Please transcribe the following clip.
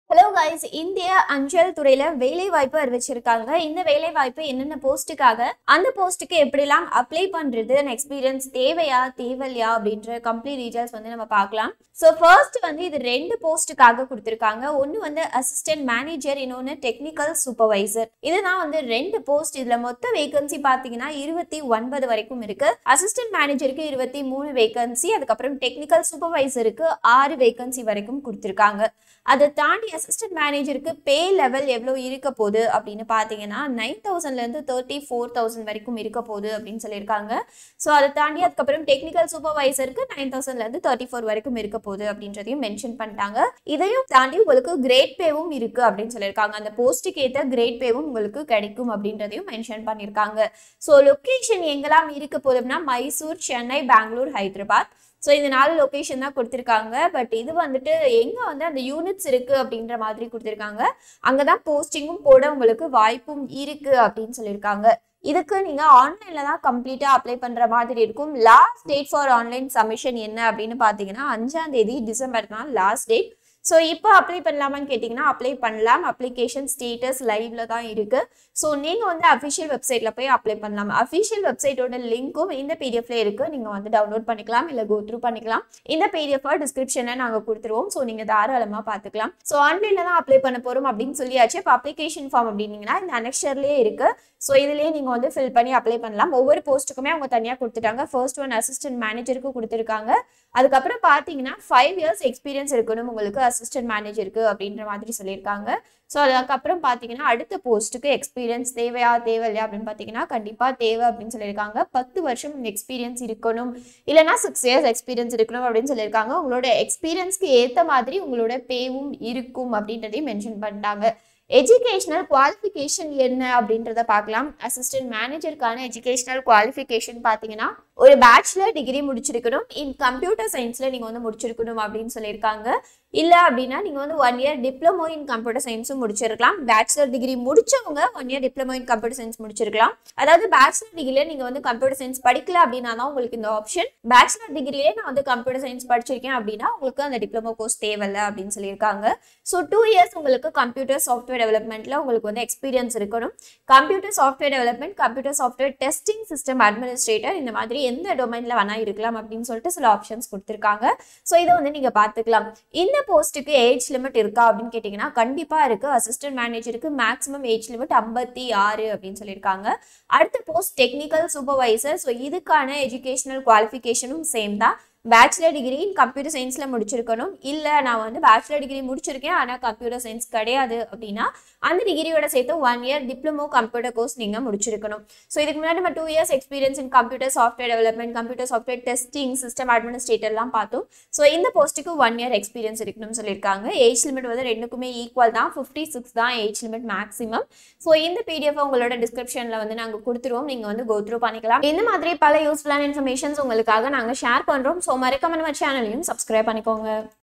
hello guys இந்திய அஞ்சல் துறையில வேலை வாய்ப்பு அறிவிச்சிருக்காங்க இந்த வேலை வாய்ப்பு என்னென்ன போஸ்ட்டுக்காக அந்த போஸ்ட்டுக்கு எப்படிலாம் அப்ளை பண்றது எக்ஸ்பீரியன்ஸ் தேவையா தேவையா அப்படின்ற கம்ப்ளீட் டீடைல்ஸ் வந்து நம்ம பார்க்கலாம் ஸோ ஃபர்ஸ்ட் வந்து இது ரெண்டு போஸ்ட்டுக்காக கொடுத்துருக்காங்க ஒன்று வந்து அசிஸ்டன்ட் மேனேஜர் இன்னொன்று டெக்னிக்கல் சூப்பர்வைசர் இதுதான் வந்து ரெண்டு போஸ்ட் இதுல மொத்த வேகன்சி பார்த்தீங்கன்னா இருபத்தி ஒன்பது வரைக்கும் இருக்கு அசிஸ்டன்ட் மேனேஜருக்கு இருபத்தி மூணு வேகன்சி அதுக்கப்புறம் டெக்னிக்கல் சூப்பர்வைசருக்கு ஆறு வேகன்சி வரைக்கும் கொடுத்துருக்காங்க அதை தாண்டி அசிஸ்டன்ட் மேனேஜருக்கு பே லெவல் எவ்வளோ இருக்க போகுது அப்படின்னு பார்த்தீங்கன்னா நைன் தௌசண்ட்லேருந்து தேர்ட்டி ஃபோர் தௌசண்ட் வரைக்கும் இருக்க போகுது அப்படின்னு சொல்லியிருக்காங்க ஸோ அதை தாண்டி அதுக்கப்புறம் டெக்னிக்கல் சூப்பர்வைசருக்கு நைன் தௌசண்ட்லேருந்து தேர்ட்டி ஃபோர் வரைக்கும் இருக்க போகுது அப்படின்றதையும் மென்ஷன் பண்ணிட்டாங்க இதையும் தாண்டி உங்களுக்கு கிரேட் பேவும் இருக்கு அப்படின்னு சொல்லியிருக்காங்க அந்த போஸ்ட்டுக்கு ஏற்ற கிரேட் பேவும் உங்களுக்கு கிடைக்கும் அப்படின்றதையும் மென்ஷன் பண்ணியிருக்காங்க ஸோ லொக்கேஷன் எங்கெல்லாம் இருக்க போகுதுன்னா மைசூர் சென்னை பெங்களூர் ஹைதராபாத் ஸோ இந்த நாலு லொக்கேஷன் தான் கொடுத்துருக்காங்க பட் இது வந்துட்டு எங்கே வந்து அந்த யூனிட்ஸ் இருக்குது அப்படின்ற மாதிரி கொடுத்துருக்காங்க அங்கே தான் போஸ்டிங்கும் போட உங்களுக்கு வாய்ப்பும் இருக்குது அப்படின்னு சொல்லியிருக்காங்க இதுக்கு நீங்கள் ஆன்லைனில் தான் கம்ப்ளீட்டாக அப்ளை பண்ணுற மாதிரி இருக்கும் last date for online submission என்ன அப்படின்னு பார்த்தீங்கன்னா அஞ்சாம் தேதி டிசம்பர் தான் லாஸ்ட் டேட் ஸோ இப்போ அப்ளை பண்ணலாமான்னு கேட்டிங்கன்னா அப்ளை பண்ணலாம் அப்ளிகேஷன் ஸ்டேட்டஸ் லைவ்ல தான் இருக்கு ஸோ நீங்கள் வந்து அஃபிஷியல் வெப்சைட்டில் போய் அப்ளை பண்ணலாம் அஃபிஷியல் வெப்சைட்டோட லிங்க்கும் இந்த பிடிஎஃப்ல இருக்கு நீங்கள் வந்து டவுன்லோட் பண்ணிக்கலாம் இல்லை கோ த்ரூ பண்ணிக்கலாம் இந்த பிடிஎஃப் டிஸ்கிரிப்ஷனில் நாங்கள் கொடுத்துருவோம் ஸோ நீங்கள் தாராளமாக பார்த்துக்கலாம் ஸோ ஆன்லைனில் தான் அப்ளை பண்ண போகிறோம் அப்படின்னு சொல்லியாச்சு இப்போ அப்ளிகேஷன் ஃபார்ம் அப்படின்னீங்கன்னா இந்த அனெக்ஷர்லேயே இருக்கு ஸோ இதுலேயே நீங்கள் வந்து ஃபில் பண்ணி அப்ளை பண்ணலாம் ஒவ்வொரு போஸ்ட்டுக்குமே அவங்க தனியாக கொடுத்துட்டாங்க ஃபர்ஸ்ட் ஒன் அசிஸ்டன்ட் மேனேஜருக்கு கொடுத்துருக்காங்க அதுக்கப்புறம் பார்த்தீங்கன்னா ஃபைவ் இயர்ஸ் எக்ஸ்பீரியன்ஸ் இருக்கணும் உங்களுக்கு அசிஸ்டன்ட் மேனேஜருக்கு அப்படின்ற மாதிரி சொல்லியிருக்காங்க ஸோ அதுக்கப்புறம் பார்த்தீங்கன்னா அடுத்த போஸ்ட்டுக்கு எக்ஸ்பீரியன்ஸ் தேவையா தேவையில்லையா அப்படின்னு பார்த்தீங்கன்னா கண்டிப்பாக தேவை அப்படின்னு சொல்லியிருக்காங்க பத்து வருஷம் எக்ஸ்பீரியன்ஸ் இருக்கணும் இல்லைனா சிக்ஸ் இயர்ஸ் எக்ஸ்பீரியன்ஸ் இருக்கணும் அப்படின்னு சொல்லியிருக்காங்க உங்களோட எக்ஸ்பீரியன்ஸ்க்கு ஏற்ற மாதிரி உங்களோட பேவும் இருக்கும் அப்படின்றதையும் மென்ஷன் பண்ணிட்டாங்க எஜுகேஷனல் குவாலிஃபிகேஷன் என்ன அப்படின்றத பார்க்கலாம் அசிஸ்டன்ட் மேனேஜருக்கான எஜுகேஷனல் குவாலிஃபிகேஷன் பார்த்தீங்கன்னா ஒரு பேச்சுலர் டிகிரி முடிச்சிருக்கணும் இன் கம்ப்யூட்டர் சயின்ஸில் நீங்கள் வந்து முடிச்சிருக்கணும் அப்படின்னு சொல்லியிருக்காங்க இல்லை அப்படின்னா நீங்கள் வந்து one year diploma in computer சயின்ஸும் முடிச்சிருக்கலாம் பேச்சுலர் டிகிரி முடிச்சவங்க one year diploma in computer science முடிச்சிருக்கலாம் அதாவது பேச்சுலர் டிகிரியில் நீங்கள் வந்து கம்ப்யூட்டர் சயின்ஸ் படிக்கல அப்படின்னா தான் உங்களுக்கு இந்த ஆப்ஷன் பேச்சுலர் டிகிரியிலே நான் வந்து கம்ப்யூட்டர் சயின்ஸ் படிச்சிருக்கேன் அப்படின்னா உங்களுக்கு அந்த டிப்ளமோ கோர்ஸ் தேவையில்ல அப்படின்னு சொல்லியிருக்காங்க ஸோ டூ இயர்ஸ் உங்களுக்கு கம்ப்யூட்டர் சாஃப்ட்வேர் டெவலப்மெண்ட்டில் உங்களுக்கு வந்து எக்ஸ்பீரியன்ஸ் இருக்கணும் computer software development computer software testing system administrator இந்த மாதிரி எந்த டொமைனில் வேணால் இருக்கலாம் அப்படின்னு சொல்லிட்டு சில ஆப்ஷன்ஸ் கொடுத்துருக்காங்க ஸோ இதை வந்து நீங்கள் பார்த்துக்கலாம் இந்த போஸ்ட்டுக்கு ஏஜ் லிமிட் இருக்கா அப்படின்னு கேட்டிங்கன்னா கண்டிப்பாக இருக்குது அசிஸ்டன்ட் மேனேஜருக்கு மேக்ஸிமம் ஏஜ் லிமிட் ஐம்பத்தி ஆறு அப்படின்னு சொல்லியிருக்காங்க அடுத்த போஸ்ட் டெக்னிக்கல் சூப்பர்வைசர் ஸோ இதுக்கான எஜுகேஷனல் குவாலிஃபிகேஷனும் சேம் தான் பேச்சுலர் டிகிரி இன் கம்ப்யூட்டர் சயின்ஸில் முடிச்சிருக்கணும் இல்லை நான் வந்து பேச்சுலர் டிகிரி முடிச்சிருக்கேன் ஆனால் கம்ப்யூட்டர் சயின்ஸ் கிடையாது அப்படின்னா அந்த டிகிரியோட சேர்த்து one year diploma computer course நீங்கள் முடிச்சிருக்கணும் ஸோ இதுக்கு முன்னாடி நம்ம two years experience in computer software development computer software testing system அட்மினிஸ்ட்ரேட்டர்லாம் பார்த்தோம் ஸோ இந்த போஸ்ட்டுக்கு ஒன் இயர் எக்ஸ்பீரியன்ஸ் இருக்கணும்னு சொல்லியிருக்காங்க ஏஜ் லிமிட் வந்து ரெண்டுக்குமே ஈக்குவல் தான் ஃபிஃப்டி சிக்ஸ் தான் ஏஜ் லிமிட் மேக்ஸிமம் ஸோ இந்த பிடிஎஃப் உங்களோட டிஸ்கிரிப்ஷனில் வந்து நாங்கள் கொடுத்துருவோம் நீங்கள் வந்து கோத்ரூ பண்ணிக்கலாம் இந்த மாதிரி பல யூஸ்ஃபுல்லான இன்ஃபர்மேஷன்ஸ் உங்களுக்காக நாங்கள் ஷேர் பண்ணுறோம் ஸோ மறக்காம நம்ம சேனலையும் சப்ஸ்கிரைப் பண்ணிக்கோங்க